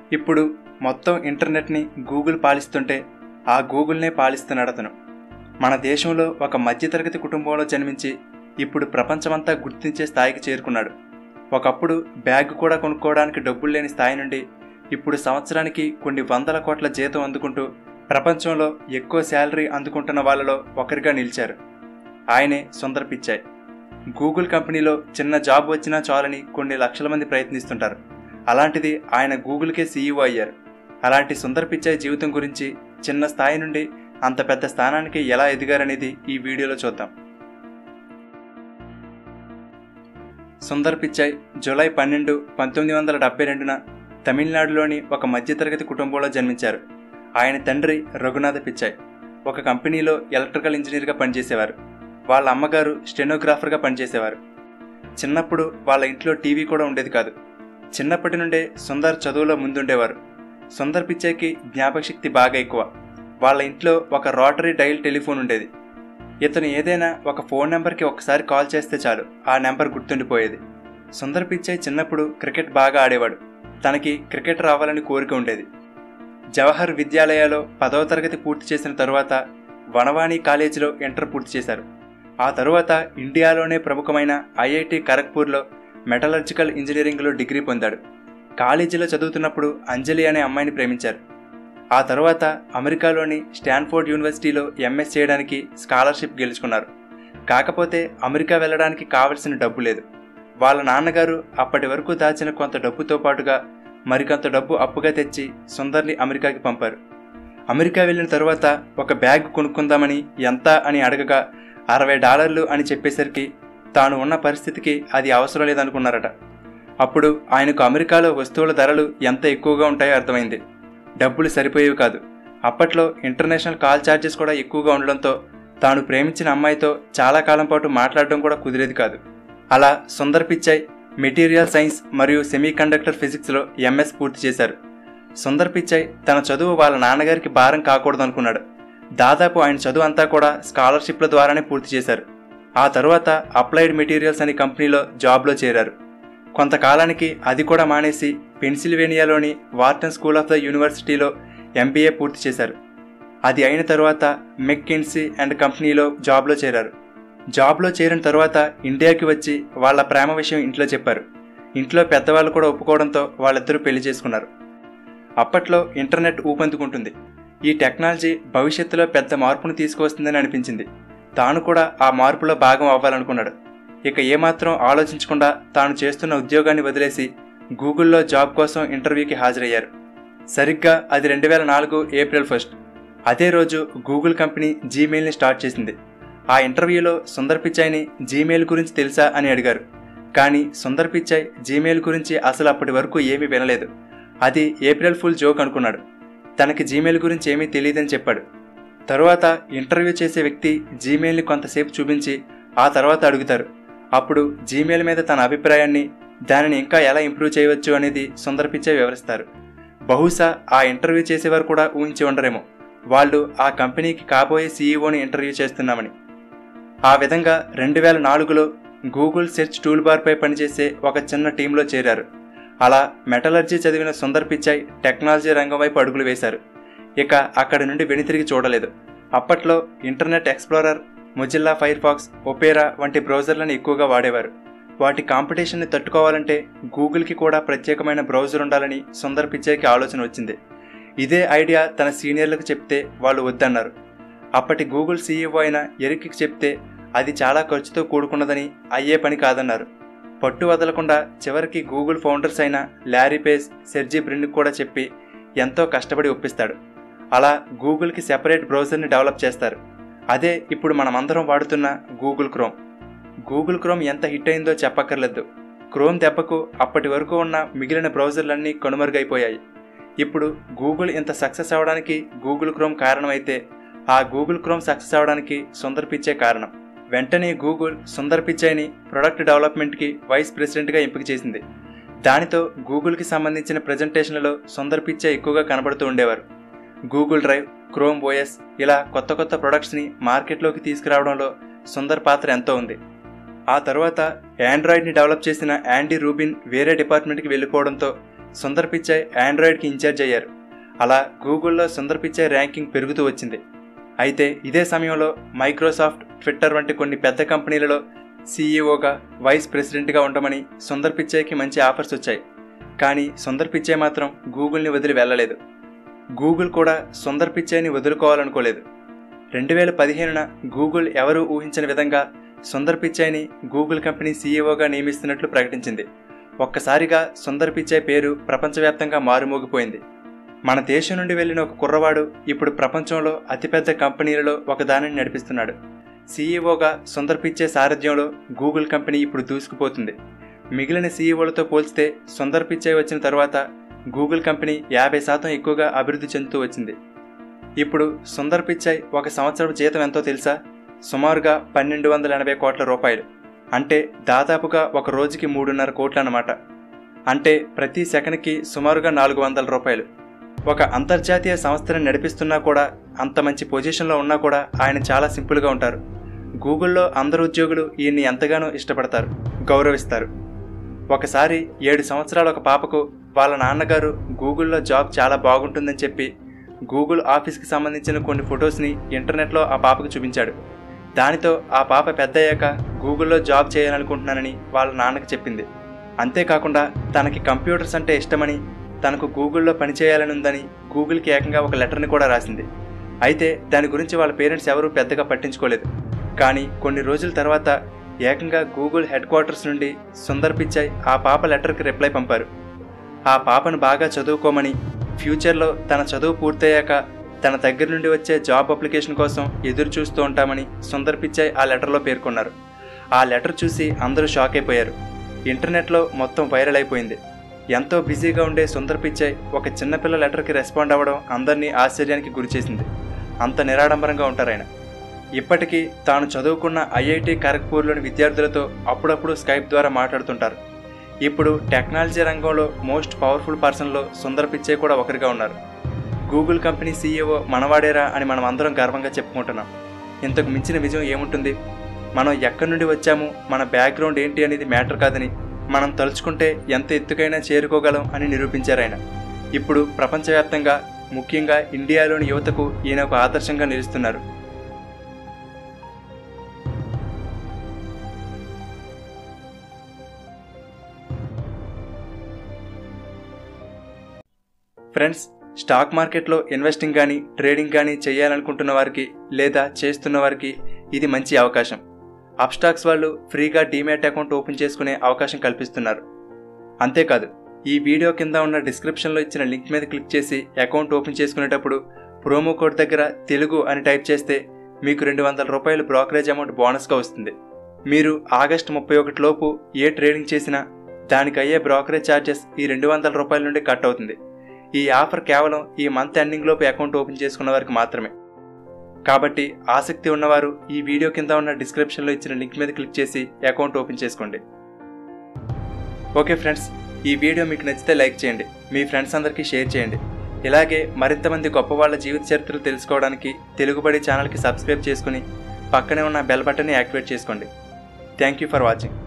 ఇప్పుడు మొత్తం ఇంటర్నెట్ని గూగుల్ పాలిస్తుంటే ఆ గూగుల్నే పాలిస్తున్నాడు అతను మన దేశంలో ఒక మధ్యతరగతి కుటుంబంలో జన్మించి ఇప్పుడు ప్రపంచమంతా గుర్తించే స్థాయికి చేరుకున్నాడు ఒకప్పుడు బ్యాగ్ కూడా కొనుక్కోవడానికి డబ్బులు లేని స్థాయి నుండి ఇప్పుడు సంవత్సరానికి కొన్ని వందల కోట్ల జీతం అందుకుంటూ ప్రపంచంలో ఎక్కువ శాలరీ అందుకుంటున్న వాళ్ళలో ఒకరిగా నిలిచారు ఆయనే సుందర్ పిచ్చాయ్ గూగుల్ కంపెనీలో చిన్న జాబ్ వచ్చినా చాలని కొన్ని లక్షల మంది ప్రయత్నిస్తుంటారు అలాంటిది ఆయన గూగుల్కే సీఈఓ అయ్యారు అలాంటి సుందర్ పిచ్చాయ్ జీవితం గురించి చిన్న స్థాయి నుండి అంత పెద్ద స్థానానికి ఎలా ఎదిగారనేది ఈ వీడియోలో చూద్దాం సుందర్ పిచ్చాయ్ జూలై పన్నెండు పంతొమ్మిది వందల డెబ్బై రెండున తమిళనాడులోని ఒక మధ్యతరగతి కుటుంబంలో జన్మించారు ఆయన తండ్రి రఘునాథ పిచ్చాయ్ ఒక కంపెనీలో ఎలక్ట్రికల్ ఇంజనీర్గా పనిచేసేవారు వాళ్ళ అమ్మగారు స్టెనోగ్రాఫర్గా పనిచేసేవారు చిన్నప్పుడు వాళ్ళ ఇంట్లో టీవీ కూడా ఉండేది కాదు చిన్నప్పటి నుండే సుందర్ చదువులో ముందుండేవారు సుందర్ పిచ్చాయ్కి జ్ఞాపకశక్తి బాగా ఎక్కువ వాళ్ళ ఇంట్లో ఒక రోటరీ డైల్ టెలిఫోన్ ఉండేది ఇతను ఏదైనా ఒక ఫోన్ నెంబర్కి ఒకసారి కాల్ చేస్తే చాలు ఆ నెంబర్ గుర్తుండిపోయేది సుందర్ పిచ్చాయ్ చిన్నప్పుడు క్రికెట్ బాగా ఆడేవాడు తనకి క్రికెట్ రావాలని కోరిక ఉండేది జవహర్ విద్యాలయాలో పదవ తరగతి పూర్తి చేసిన తరువాత వనవాణి కాలేజీలో ఇంటర్ పూర్తి చేశారు ఆ తరువాత ఇండియాలోనే ప్రముఖమైన ఐఐటి ఖరగ్పూర్లో మెటలర్జికల్ ఇంజనీరింగ్లో డిగ్రీ పొందాడు కాలేజీలో చదువుతున్నప్పుడు అంజలి అనే అమ్మాయిని ప్రేమించారు ఆ తరువాత అమెరికాలోని స్టాన్ఫోర్డ్ యూనివర్సిటీలో ఎంఎస్ చేయడానికి స్కాలర్షిప్ గెలుచుకున్నారు కాకపోతే అమెరికా వెళ్ళడానికి కావలసిన డబ్బు లేదు వాళ్ళ నాన్నగారు అప్పటి వరకు దాచిన కొంత డబ్బుతో పాటుగా మరికొంత డబ్బు అప్పుగా తెచ్చి సుందర్ని అమెరికాకి పంపారు అమెరికా వెళ్ళిన తరువాత ఒక బ్యాగ్ కొనుక్కుందామని ఎంత అని అడగగా అరవై డాలర్లు అని చెప్పేసరికి తాను ఉన్న పరిస్థితికి అది అవసరం లేదనుకున్నారట అప్పుడు ఆయనకు అమెరికాలో వస్తువుల ధరలు ఎంత ఎక్కువగా ఉంటాయో అర్థమైంది డబ్బులు సరిపోయేవి కాదు అప్పట్లో ఇంటర్నేషనల్ కాల్ ఛార్జెస్ కూడా ఎక్కువగా ఉండడంతో తాను ప్రేమించిన అమ్మాయితో చాలా కాలం పాటు మాట్లాడడం కూడా కుదిరేది కాదు అలా సుందర్ పిచ్చాయ్ మెటీరియల్ సైన్స్ మరియు సెమీ కండక్టర్ ఫిజిక్స్లో ఎంఎస్ పూర్తి చేశారు సుందర్ పిచ్చాయ్ తన చదువు వాళ్ళ నాన్నగారికి భారం కాకూడదు అనుకున్నాడు దాదాపు ఆయన చదువు అంతా కూడా స్కాలర్షిప్ల ద్వారానే పూర్తి చేశారు ఆ తరువాత అప్లైడ్ మెటీరియల్స్ అనే కంపెనీలో జాబ్లో చేరారు కొంతకాలానికి అది కూడా మానేసి పెన్సిల్వేనియాలోని వార్టన్ స్కూల్ ఆఫ్ ద యూనివర్సిటీలో ఎంబీఏ పూర్తి చేశారు అది అయిన తరువాత మెక్కిన్సీ అండ్ కంపెనీలో జాబ్లో చేరారు జాబ్లో చేరిన తరువాత ఇండియాకి వచ్చి వాళ్ళ ప్రేమ విషయం ఇంట్లో చెప్పారు ఇంట్లో పెద్దవాళ్ళు కూడా ఒప్పుకోవడంతో వాళ్ళిద్దరూ పెళ్లి చేసుకున్నారు అప్పట్లో ఇంటర్నెట్ ఊపందుకుంటుంది ఈ టెక్నాలజీ భవిష్యత్తులో పెద్ద మార్పును తీసుకువస్తుందని అనిపించింది తాను కూడా ఆ మార్పులో భాగం అవ్వాలనుకున్నాడు ఇక ఏమాత్రం ఆలోచించకుండా తాను చేస్తున్న ఉద్యోగాన్ని వదిలేసి గూగుల్లో జాబ్ కోసం ఇంటర్వ్యూకి హాజరయ్యారు సరిగ్గా అది రెండు వేల నాలుగు ఏప్రిల్ ఫస్ట్ అదే రోజు గూగుల్ కంపెనీ జీమెయిల్ని స్టార్ట్ చేసింది ఆ ఇంటర్వ్యూలో సుందర్ పిచ్చాయ్ని జీమెయిల్ గురించి తెలుసా అని అడిగారు కానీ సుందర్ పిచ్చాయ్ జీమెయిల్ గురించి అసలు అప్పటి వరకు ఏమీ వినలేదు అది ఏప్రిల్ ఫుల్ జోక్ అనుకున్నాడు తనకి జీమెయిల్ గురించి ఏమీ తెలియదని చెప్పాడు తరువాత ఇంటర్వ్యూ చేసే వ్యక్తి జీమెయిల్ని కొంతసేపు చూపించి ఆ తర్వాత అడుగుతారు అప్పుడు జీమెయిల్ మీద తన అభిప్రాయాన్ని దానిని ఇంకా ఎలా ఇంప్రూవ్ చేయవచ్చు అనేది సుందర్ పిచ్చాయ్ వివరిస్తారు బహుశా ఆ ఇంటర్వ్యూ చేసేవారు కూడా ఊహించి ఉండరేమో వాళ్ళు ఆ కంపెనీకి కాబోయే సీఈఓని ఇంటర్వ్యూ చేస్తున్నామని ఆ విధంగా రెండు వేల నాలుగులో గూగుల్ సెర్చ్ టూల్ బార్పై పనిచేసే ఒక చిన్న టీంలో చేరారు అలా మెటలర్జీ చదివిన సుందర్ పిచ్చాయ్ టెక్నాలజీ రంగం వైపు అడుగులు వేశారు ఇక అక్కడి నుండి వెనుతిరిగి చూడలేదు అప్పట్లో Internet Explorer Mozilla Firefox Opera వంటి బ్రౌజర్లను ఎక్కువగా వాడేవారు వాటి కాంపిటీషన్ని తట్టుకోవాలంటే గూగుల్కి కూడా ప్రత్యేకమైన బ్రౌజర్ ఉండాలని సుందర్ పిచ్చాయ్కి ఆలోచన వచ్చింది ఇదే ఐడియా తన సీనియర్లకు చెప్తే వాళ్ళు వద్దన్నారు అప్పటి గూగుల్ సీఈఓ అయిన ఎరిక్కి చెప్తే అది చాలా ఖర్చుతో కూడుకున్నదని అయ్యే పని కాదన్నారు పట్టు వదలకుండా చివరికి గూగుల్ ఫౌండర్స్ అయిన ల్యారీ పేజ్ సెర్జీ బ్రిన్కి కూడా చెప్పి ఎంతో కష్టపడి ఒప్పిస్తాడు అలా గూగుల్కి సెపరేట్ బ్రౌజర్ని డెవలప్ చేస్తారు అదే ఇప్పుడు మనమందరం వాడుతున్న గూగుల్ క్రోమ్ గూగుల్ క్రోమ్ ఎంత హిట్ అయిందో చెప్పక్కర్లేదు క్రోమ్ దెబ్బకు అప్పటి వరకు ఉన్న మిగిలిన బ్రౌజర్లన్నీ కనుమరుగైపోయాయి ఇప్పుడు గూగుల్ ఇంత సక్సెస్ అవడానికి గూగుల్ క్రోమ్ కారణమైతే ఆ గూగుల్ క్రోమ్ సక్సెస్ అవడానికి సుందర్ పిచ్చే కారణం వెంటనే గూగుల్ సుందర్ పిచ్చాయ్ని ప్రొడక్ట్ డెవలప్మెంట్కి వైస్ ప్రెసిడెంట్గా ఎంపిక చేసింది దానితో గూగుల్కి సంబంధించిన ప్రజెంటేషన్లలో సుందర్ పిచ్చే ఎక్కువగా కనబడుతూ ఉండేవారు గూగుల్ డ్రైవ్ క్రోమ్ ఓఎస్ ఇలా కొత్త కొత్త ప్రొడక్ట్స్ని మార్కెట్లోకి తీసుకురావడంలో సుందర్ పాత్ర ఎంతో ఉంది ఆ తర్వాత ఆండ్రాయిడ్ని డెవలప్ చేసిన యాండీ రూబిన్ వేరే డిపార్ట్మెంట్కి వెళ్ళిపోవడంతో సుందర్ పిచాయ్ ఆండ్రాయిడ్కి ఇన్ఛార్జ్ అయ్యారు అలా గూగుల్లో సుందర్ పిచాయ్ ర్యాంకింగ్ పెరుగుతూ వచ్చింది అయితే ఇదే సమయంలో మైక్రోసాఫ్ట్ ట్విట్టర్ వంటి కొన్ని పెద్ద కంపెనీలలో సీఈఓగా వైస్ ప్రెసిడెంట్గా ఉండమని సుందర్ పిచాయ్కి మంచి ఆఫర్స్ వచ్చాయి కానీ సుందర్ పిచాయ్ మాత్రం గూగుల్ని వదిలి వెళ్ళలేదు గూగుల్ కూడా సుందర్ పిచాయ్ని వదులుకోవాలనుకోలేదు రెండు వేల పదిహేనున గూగుల్ ఎవరూ ఊహించని విధంగా సుందర్ పిచాయ్ని గూగుల్ కంపెనీ సీఈఓగా నియమిస్తున్నట్లు ప్రకటించింది ఒక్కసారిగా సుందర్ పిచాయ్ పేరు ప్రపంచవ్యాప్తంగా మారుమోగిపోయింది మన దేశం నుండి వెళ్ళిన ఒక కుర్రవాడు ఇప్పుడు ప్రపంచంలో అతిపెద్ద కంపెనీలలో ఒకదానిని నడిపిస్తున్నాడు సీఈఓగా సుందర్ పిచ్చే సారథ్యంలో గూగుల్ కంపెనీ ఇప్పుడు దూసుకుపోతుంది మిగిలిన సీఈఓలతో పోల్చితే సుందర్ పిచ్చే వచ్చిన తర్వాత గూగుల్ కంపెనీ యాభై శాతం ఎక్కువగా అభివృద్ధి చెందుతూ వచ్చింది ఇప్పుడు సుందర్ పిచాయ్ ఒక సంవత్సరం జీతం ఎంతో తెలుసా సుమారుగా పన్నెండు వందల ఎనభై కోట్ల రూపాయలు అంటే దాదాపుగా ఒక రోజుకి మూడున్నర కోట్లు అన్నమాట అంటే ప్రతి సెకండ్కి సుమారుగా నాలుగు వందల రూపాయలు ఒక అంతర్జాతీయ సంస్థను నడిపిస్తున్నా కూడా అంత మంచి పొజిషన్లో ఉన్నా కూడా ఆయన చాలా సింపుల్గా ఉంటారు గూగుల్లో అందరు ఉద్యోగులు ఈయన్ని ఎంతగానో ఇష్టపడతారు గౌరవిస్తారు ఒకసారి ఏడు సంవత్సరాల ఒక పాపకు వాళ్ళ నాన్నగారు గూగుల్లో జాబ్ చాలా బాగుంటుందని చెప్పి గూగుల్ ఆఫీస్కి సంబంధించిన కొన్ని ఫొటోస్ని ఇంటర్నెట్లో ఆ పాపకు చూపించాడు దానితో ఆ పాప పెద్దయ్యాక గూగుల్లో జాబ్ చేయాలనుకుంటున్నానని వాళ్ళ నాన్నకి చెప్పింది అంతేకాకుండా తనకి కంప్యూటర్స్ అంటే ఇష్టమని తనకు గూగుల్లో పనిచేయాలని ఉందని గూగుల్కి ఏకంగా ఒక లెటర్ని కూడా రాసింది అయితే దాని గురించి వాళ్ళ పేరెంట్స్ ఎవరూ పెద్దగా పట్టించుకోలేదు కానీ కొన్ని రోజుల తర్వాత ఏకంగా గూగుల్ హెడ్ క్వార్టర్స్ నుండి సుందర్ పిచాయ్ ఆ పాప లెటర్కి రిప్లై పంపారు ఆ పాపను బాగా చదువుకోమని ఫ్యూచర్లో తన చదువు పూర్తయ్యాక తన దగ్గర నుండి వచ్చే జాబ్ అప్లికేషన్ కోసం ఎదురు చూస్తూ ఉంటామని సుందర్ పిచాయ్ ఆ లెటర్లో పేర్కొన్నారు ఆ లెటర్ చూసి అందరూ షాక్ అయిపోయారు ఇంటర్నెట్లో మొత్తం వైరల్ అయిపోయింది ఎంతో బిజీగా ఉండే సుందర్ పిచాయ్ ఒక చిన్నపిల్ల లెటర్కి రెస్పాండ్ అవ్వడం అందరినీ ఆశ్చర్యానికి గురిచేసింది అంత నిరాడంబరంగా ఉంటారు ఆయన ఇప్పటికీ తాను చదువుకున్న ఐఐటి ఖరగ్పూర్లోని విద్యార్థులతో అప్పుడప్పుడు స్కైప్ ద్వారా మాట్లాడుతుంటారు ఇప్పుడు టెక్నాలజీ రంగంలో మోస్ట్ పవర్ఫుల్ పర్సన్లో సుందర్ పిచ్చే కూడా ఒకరిగా ఉన్నారు గూగుల్ కంపెనీ సీఈఓ మనవాడేరా అని మనం అందరం గర్వంగా చెప్పుకుంటున్నాం ఇంతకు మించిన విజయం ఏముంటుంది మనం ఎక్కడి నుండి వచ్చాము మన బ్యాక్గ్రౌండ్ ఏంటి అనేది మ్యాటర్ కాదని మనం తలుచుకుంటే ఎంత ఎత్తుకైనా చేరుకోగలం అని నిరూపించారు ఆయన ఇప్పుడు ప్రపంచవ్యాప్తంగా ముఖ్యంగా ఇండియాలోని యువతకు ఈయన ఒక ఆదర్శంగా నిలుస్తున్నారు ఫ్రెండ్స్ స్టాక్ మార్కెట్లో ఇన్వెస్టింగ్ కానీ ట్రేడింగ్ కానీ చేయాలనుకుంటున్న వారికి లేదా చేస్తున్న వారికి ఇది మంచి అవకాశం అప్స్టాక్స్ వాళ్ళు ఫ్రీగా డీమ్యాట్ అకౌంట్ ఓపెన్ చేసుకునే అవకాశం కల్పిస్తున్నారు అంతేకాదు ఈ వీడియో కింద ఉన్న డిస్క్రిప్షన్లో ఇచ్చిన లింక్ మీద క్లిక్ చేసి అకౌంట్ ఓపెన్ చేసుకునేటప్పుడు ప్రోమో కోడ్ దగ్గర తెలుగు అని టైప్ చేస్తే మీకు రెండు వందల రూపాయలు బ్రోకరేజ్ అమౌంట్ బోనస్గా వస్తుంది మీరు ఆగస్టు ముప్పై ఒకటి లోపు ఏ ట్రేడింగ్ చేసినా దానికి అయ్యే బ్రోకరేజ్ ఛార్జెస్ ఈ రెండు వందల రూపాయల నుండి కట్ అవుతుంది ఈ ఆఫర్ కేవలం ఈ మంత్ ఎండింగ్ లోపు అకౌంట్ ఓపెన్ చేసుకున్న వారికి మాత్రమే కాబట్టి ఆసక్తి ఉన్నవారు ఈ వీడియో కింద ఉన్న డిస్క్రిప్షన్లో ఇచ్చిన లింక్ మీద క్లిక్ చేసి అకౌంట్ ఓపెన్ చేసుకోండి ఓకే ఫ్రెండ్స్ ఈ వీడియో మీకు నచ్చితే లైక్ చేయండి మీ ఫ్రెండ్స్ అందరికీ షేర్ చేయండి ఇలాగే మరింత మంది గొప్ప వాళ్ళ జీవిత చరిత్రలు తెలుసుకోవడానికి తెలుగుబడి ఛానల్కి సబ్స్క్రైబ్ చేసుకుని పక్కనే ఉన్న బెల్ బటన్ని యాక్టివేట్ చేసుకోండి థ్యాంక్ యూ ఫర్ వాచింగ్